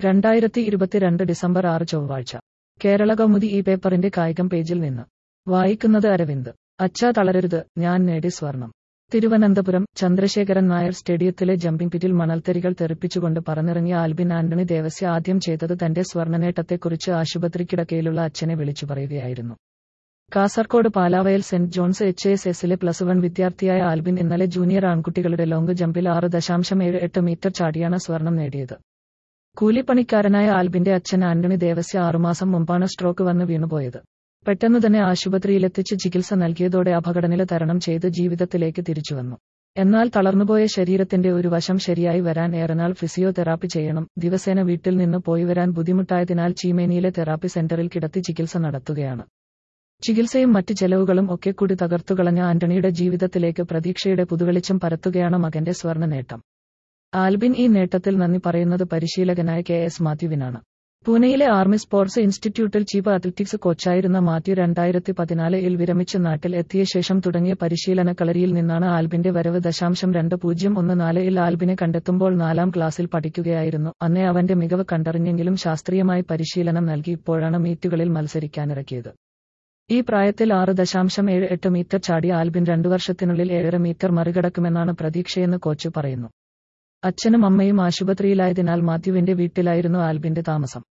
രണ്ടായിരത്തി ഇരുപത്തിരണ്ട് ഡിസംബർ ആറ് ചൊവ്വാഴ്ച കേരള കൗമുദി ഈ പേപ്പറിന്റെ കായികം പേജിൽ നിന്ന് വായിക്കുന്നത് അരവിന്ദ് അച്ഛാ തളരരുത് ഞാൻ നേടി സ്വർണം തിരുവനന്തപുരം ചന്ദ്രശേഖരൻ നായർ സ്റ്റേഡിയത്തിലെ ജമ്പിംഗ് പിറ്റിൽ മണൽത്തരികൾ തെറിപ്പിച്ചുകൊണ്ട് പറന്നിറങ്ങിയ ആൽബിൻ ആന്റണി ദേവസ്യ ആദ്യം ചെയ്തത് തന്റെ സ്വർണ്ണനേട്ടത്തെക്കുറിച്ച് ആശുപത്രിക്കിടക്കയിലുള്ള അച്ഛനെ വിളിച്ചു പറയുകയായിരുന്നു കാസർകോട് പാലാവയൽ സെന്റ് ജോൺസ് എച്ച് എസ് എസിലെ പ്ലസ് വൺ വിദ്യാർത്ഥിയായ ആൽബിൻ ഇന്നലെ ജൂനിയർ ആൺകുട്ടികളുടെ ലോങ് ജമ്പിൽ ആറ് ദശാംശം ഏഴ് എട്ട് മീറ്റർ ചാടിയാണ് സ്വർണം നേടിയത് കൂലിപ്പണിക്കാരനായ ആൽബിന്റെ അച്ഛൻ ആന്റണി ദേവസ്യ ആറുമാസം മുമ്പാണ് സ്ട്രോക്ക് വന്ന് വീണുപോയത് പെട്ടെന്നു തന്നെ ആശുപത്രിയിലെത്തിച്ച് ചികിത്സ നൽകിയതോടെ അപകടനില തരണം ചെയ്ത് ജീവിതത്തിലേക്ക് തിരിച്ചുവന്നു എന്നാൽ തളർന്നുപോയ ശരീരത്തിന്റെ ഒരു വശം ശരിയായി വരാൻ ഏറെനാൾ ഫിസിയോതെറാപ്പി ചെയ്യണം ദിവസേന വീട്ടിൽ നിന്ന് പോയി വരാൻ ബുദ്ധിമുട്ടായതിനാൽ ചീമേനിയിലെ തെറാപ്പി സെന്ററിൽ കിടത്തി ചികിത്സ നടത്തുകയാണ് ചികിത്സയും മറ്റ് ചെലവുകളും ഒക്കെ കൂടി തകർത്തുകളഞ്ഞ ആന്റണിയുടെ ജീവിതത്തിലേക്ക് പ്രതീക്ഷയുടെ പുതുവെളിച്ചം പരത്തുകയാണ് മകന്റെ സ്വർണ്ണ നേട്ടം ആൽബിൻ ഈ നേട്ടത്തിൽ നന്ദി പറയുന്നത് പരിശീലകനായ കെ എസ് മാത്യുവിനാണ് പൂനെയിലെ ആർമി സ്പോർട്സ് ഇൻസ്റ്റിറ്റ്യൂട്ടിൽ ചീഫ് അത്ലറ്റിക്സ് കോച്ചായിരുന്ന മാത്യു രണ്ടായിരത്തി പതിനാലിൽ വിരമിച്ച് നാട്ടിൽ എത്തിയ ശേഷം തുടങ്ങിയ പരിശീലന കളരിയിൽ നിന്നാണ് ആൽബിന്റെ വരവ് ദശാംശം രണ്ട് പൂജ്യം ഒന്ന് നാലിൽ ആൽബിനെ കണ്ടെത്തുമ്പോൾ നാലാം ക്ലാസ്സിൽ പഠിക്കുകയായിരുന്നു അന്നേ അവന്റെ മികവ് കണ്ടറിഞ്ഞെങ്കിലും ശാസ്ത്രീയമായി പരിശീലനം നൽകി ഇപ്പോഴാണ് മീറ്റുകളിൽ മത്സരിക്കാനിറക്കിയത് ഈ പ്രായത്തിൽ ആറ് ദശാംശം ഏഴ് എട്ട് മീറ്റർ ചാടിയ ആൽബിൻ രണ്ടു വർഷത്തിനുള്ളിൽ ഏഴര മീറ്റർ മറികടക്കുമെന്നാണ് പ്രതീക്ഷയെന്ന് കോച്ച് പറയുന്നു അച്ഛനും അമ്മയും ആശുപത്രിയിലായതിനാൽ മാത്യുവിന്റെ വീട്ടിലായിരുന്നു ആൽബിന്റെ താമസം